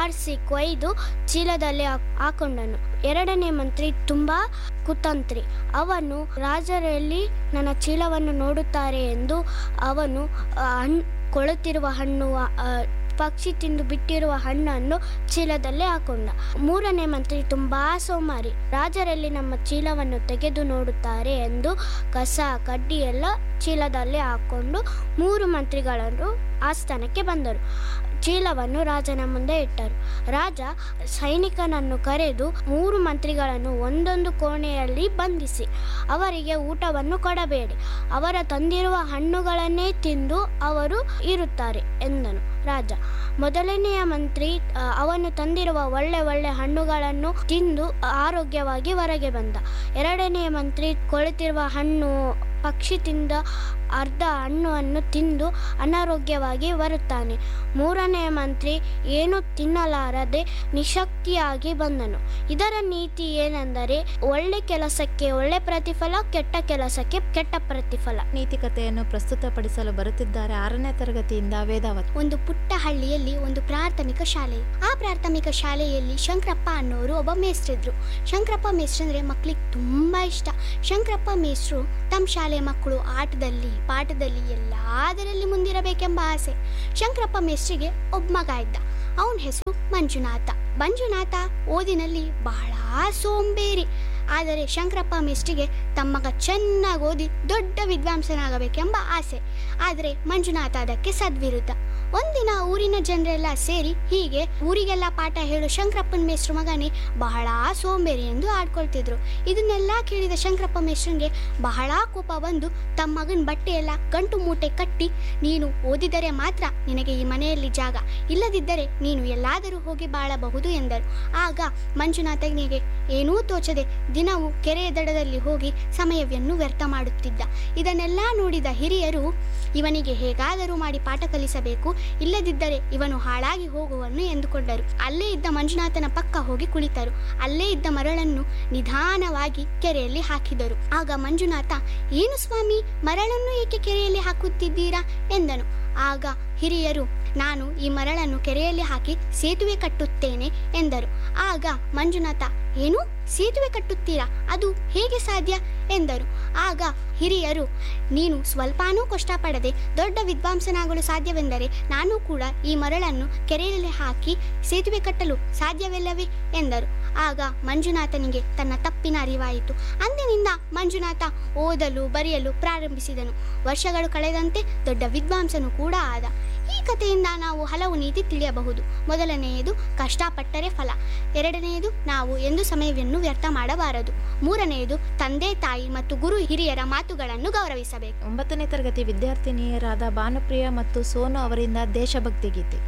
ಆರಿಸಿ ಕೊಯ್ದು ಚೀಲದಲ್ಲಿ ಹಾಕ್- ಹಾಕೊಂಡನು ಎರಡನೇ ಮಂತ್ರಿ ತುಂಬಾ ಕುತಂತ್ರಿ ಅವನು ರಾಜರಲ್ಲಿ ನನ್ನ ಚೀಲವನ್ನು ನೋಡುತ್ತಾರೆ ಎಂದು ಅವನು ಆ, ಹಣ್ ಕೊಳುತ್ತಿರುವ ಹಣ್ಣು ಆ, ಪಕ್ಷಿ ತಿಂದು ಬಿಟ್ಟಿರುವ ಹಣ್ಣನ್ನು ಚೀಲದಲ್ಲೇ ಹಾಕೊಂಡ ಮೂರನೇ ಮಂತ್ರಿ ತುಂಬಾ ಸೋಮಾರಿ ರಾಜರಲ್ಲಿ ನಮ್ಮ ಚೀಲವನ್ನು ತೆಗೆದು ನೋಡುತ್ತಾರೆ ಎಂದು ಕಸ ಕಡ್ಡಿ ಎಲ್ಲ ಚೀಲದಲ್ಲಿ ಹಾಕೊಂಡು ಮೂರು ಮಂತ್ರಿಗಳನ್ನು ಆಸ್ಥಾನಕ್ಕೆ ಬಂದರು ಚೀಲವನ್ನು ರಾಜನ ಮುಂದೆ ಇಟ್ಟರು ರಾಜ ಸೈನಿಕನನ್ನು ಕರೆದು ಮೂರು ಮಂತ್ರಿಗಳನ್ನು ಒಂದೊಂದು ಕೋಣೆಯಲ್ಲಿ ಬಂಧಿಸಿ ಅವರಿಗೆ ಊಟವನ್ನು ಕೊಡಬೇಡಿ ಅವರ ತಂದಿರುವ ಹಣ್ಣುಗಳನ್ನೇ ತಿಂದು ಅವರು ಇರುತ್ತಾರೆ ಎಂದನು ರಾಜ ಮೊದಲನೆಯ ಮಂತ್ರಿ ಆ, ಅವನು ತಂದಿರುವ ಒಳ್ಳೆ ಒಳ್ಳೆ ಹಣ್ಣುಗಳನ್ನು ತಿಂದು ಆರೋಗ್ಯವಾಗಿ ಹೊರಗೆ ಬಂದ ಎರಡನೆಯ ಮಂತ್ರಿ ಕೊಳೆತಿರುವ ಹಣ್ಣು ಪಕ್ಷಿ ತಿಂದ ಅರ್ಧ ಹಣ್ಣನ್ನು ತಿಂದು ಅನಾರೋಗ್ಯವಾಗಿ ಬರುತ್ತಾನೆ ಮೂರನೆಯ ಮಂತ್ರಿ ಏನು ತಿನ್ನಲಾರದೆ ನಿಶಕ್ತಿಯಾಗಿ ಬಂದನು ಇದರ ನೀತಿ ಏನೆಂದರೆ ಒಳ್ಳೆ ಕೆಲಸಕ್ಕೆ ಒಳ್ಳೆ ಪ್ರತಿಫಲ ಕೆಟ್ಟ ಕೆಲಸಕ್ಕೆ ಕೆಟ್ಟ ಪ್ರತಿಫಲ ನೀತಿಕತೆಯನ್ನು ಪ್ರಸ್ತುತಪಡಿಸಲು ಬರುತ್ತಿದ್ದಾರೆ ಆರನೇ ತರಗತಿಯಿಂದ ವೇದಾವತಿ ಒಂದು ಪುಟ್ಟ ಹಳ್ಳಿಯಲ್ಲಿ ಒಂದು ಪ್ರಾಥಮಿಕ ಶಾಲೆ ಆ ಪ್ರಾಥಮಿಕ ಶಾಲೆಯಲ್ಲಿ ಶಂಕರಪ್ಪ ಅನ್ನೋರು ಒಬ್ಬ ಮೇಸ್ಟ್ರಿದ್ರು ಶಂಕರಪ್ಪ ಮೇಸ್ಟ್ರು ಅಂದ್ರೆ ಮಕ್ಳಿಗೆ ತುಂಬಾ ಇಷ್ಟ ಶಂಕರಪ್ಪ ಮೇಸ್ಟ್ರು ತಮ್ಮ ಶಾಲೆಯ ಮಕ್ಕಳು ಆಟದಲ್ಲಿ ಪಾಠದಲ್ಲಿ ಎಲ್ಲದರಲ್ಲಿ ಮುಂದಿರಬೇಕೆಂಬ ಆಸೆ ಶಂಕರಪ್ಪ ಮೇಸ್ಟ್ರಿಗೆ ಒಬ್ಬ ಮಗ ಇದ್ದ ಅವನ ಹೆಸರು ಮಂಜುನಾಥ ಮಂಜುನಾಥ ಓದಿನಲ್ಲಿ ಬಹಳ ಸೋಂಬೇರಿ ಆದರೆ ಶಂಕರಪ್ಪ ಮೇಸ್ಟ್ರಿಗೆ ತಮ್ಮ ಮಗ ಚೆನ್ನಾಗಿ ಓದಿ ದೊಡ್ಡ ವಿದ್ವಾಂಸನಾಗಬೇಕೆಂಬ ಆಸೆ ಆದರೆ ಮಂಜುನಾಥ ಅದಕ್ಕೆ ಸದ್ವಿರುದ್ಧ ಒಂದಿನ ಊರಿನ ಜನರೆಲ್ಲ ಸೇರಿ ಹೀಗೆ ಊರಿಗೆಲ್ಲ ಪಾಠ ಹೇಳು ಶಂಕರಪ್ಪನ ಮೇಷ್ಟ್ರ ಮಗನೇ ಬಹಳ ಸೋಂಬೇರಿ ಎಂದು ಆಡ್ಕೊಳ್ತಿದ್ರು ಇದನ್ನೆಲ್ಲ ಕೇಳಿದ ಶಂಕರಪ್ಪ ಮೇಷ್ಟ್ರಂಗೆ ಬಹಳ ಕೋಪ ಬಂದು ತಮ್ಮ ಮಗನ ಬಟ್ಟೆ ಎಲ್ಲ ಗಂಟು ಮೂಟೆ ಕಟ್ಟಿ ನೀನು ಓದಿದರೆ ಮಾತ್ರ ನಿನಗೆ ಈ ಮನೆಯಲ್ಲಿ ಜಾಗ ಇಲ್ಲದಿದ್ದರೆ ನೀನು ಎಲ್ಲಾದರೂ ಹೋಗಿ ಬಾಳಬಹುದು ಎಂದರು ಆಗ ಮಂಜುನಾಥನಿಗೆ ಏನೂ ತೋಚದೆ ದಿನವೂ ಕೆರೆಯ ದಡದಲ್ಲಿ ಹೋಗಿ ಸಮಯವನ್ನು ವ್ಯರ್ಥ ಮಾಡುತ್ತಿದ್ದ ಇದನ್ನೆಲ್ಲ ನೋಡಿದ ಹಿರಿಯರು ಇವನಿಗೆ ಹೇಗಾದರೂ ಮಾಡಿ ಪಾಠ ಕಲಿಸಬೇಕು ಇಲ್ಲದಿದ್ದರೆ ಇವನು ಹಾಳಾಗಿ ಹೋಗುವನು ಎಂದುಕೊಂಡರು ಅಲ್ಲೇ ಇದ್ದ ಮಂಜುನಾಥನ ಪಕ್ಕ ಹೋಗಿ ಕುಳಿತರು ಅಲ್ಲೇ ಇದ್ದ ಮರಳನ್ನು ನಿಧಾನವಾಗಿ ಕೆರೆಯಲ್ಲಿ ಹಾಕಿದರು ಆಗ ಮಂಜುನಾಥ ಏನು ಸ್ವಾಮಿ ಮರಳನ್ನು ಏಕೆ ಕೆರೆಯಲ್ಲಿ ಹಾಕುತ್ತಿದ್ದೀರಾ ಎಂದನು ಆಗ ಹಿರಿಯರು ನಾನು ಈ ಮರಳನ್ನು ಕೆರೆಯಲ್ಲಿ ಹಾಕಿ ಸೇತುವೆ ಕಟ್ಟುತ್ತೇನೆ ಎಂದರು ಆಗ ಮಂಜುನಾಥ ಏನು ಸೇತುವೆ ಕಟ್ಟುತ್ತೀರಾ ಅದು ಹೇಗೆ ಸಾಧ್ಯ ಎಂದರು ಆಗ ಹಿರಿಯರು ನೀನು ಸ್ವಲ್ಪನೂ ಕಷ್ಟಪಡದೆ ದೊಡ್ಡ ವಿದ್ವಾಂಸನಾಗಲು ಸಾಧ್ಯವೆಂದರೆ ನಾನು ಕೂಡ ಈ ಮರಳನ್ನು ಕೆರೆಯಲ್ಲಿ ಹಾಕಿ ಸೇತುವೆ ಕಟ್ಟಲು ಸಾಧ್ಯವಿಲ್ಲವೇ ಎಂದರು ಆಗ ಮಂಜುನಾಥನಿಗೆ ತನ್ನ ತಪ್ಪಿನ ಅರಿವಾಯಿತು ಅಂದಿನಿಂದ ಮಂಜುನಾಥ ಓದಲು ಬರೆಯಲು ಪ್ರಾರಂಭಿಸಿದನು ವರ್ಷಗಳು ಕಳೆದಂತೆ ದೊಡ್ಡ ವಿದ್ವಾಂಸನು ಕೂಡ ಆದ ಈ ಕಥೆಯಿಂದ ನಾವು ಹಲವು ನೀತಿ ತಿಳಿಯಬಹುದು ಮೊದಲನೆಯದು ಕಷ್ಟಪಟ್ಟರೆ ಫಲ ಎರಡನೆಯದು ನಾವು ಎಂದು ಸಮಯವನ್ನು ವ್ಯರ್ಥ ಮಾಡಬಾರದು ಮೂರನೆಯದು ತಂದೆ ತಾಯಿ ಮತ್ತು ಗುರು ಹಿರಿಯರ ಮಾತುಗಳನ್ನು ಗೌರವಿಸಬೇಕು ಒಂಬತ್ತನೇ ತರಗತಿ ವಿದ್ಯಾರ್ಥಿನಿಯರಾದ ಭಾನುಪ್ರಿಯ ಮತ್ತು ಸೋನು ಅವರಿಂದ ದೇಶಭಕ್ತಿ ಗೀತೆ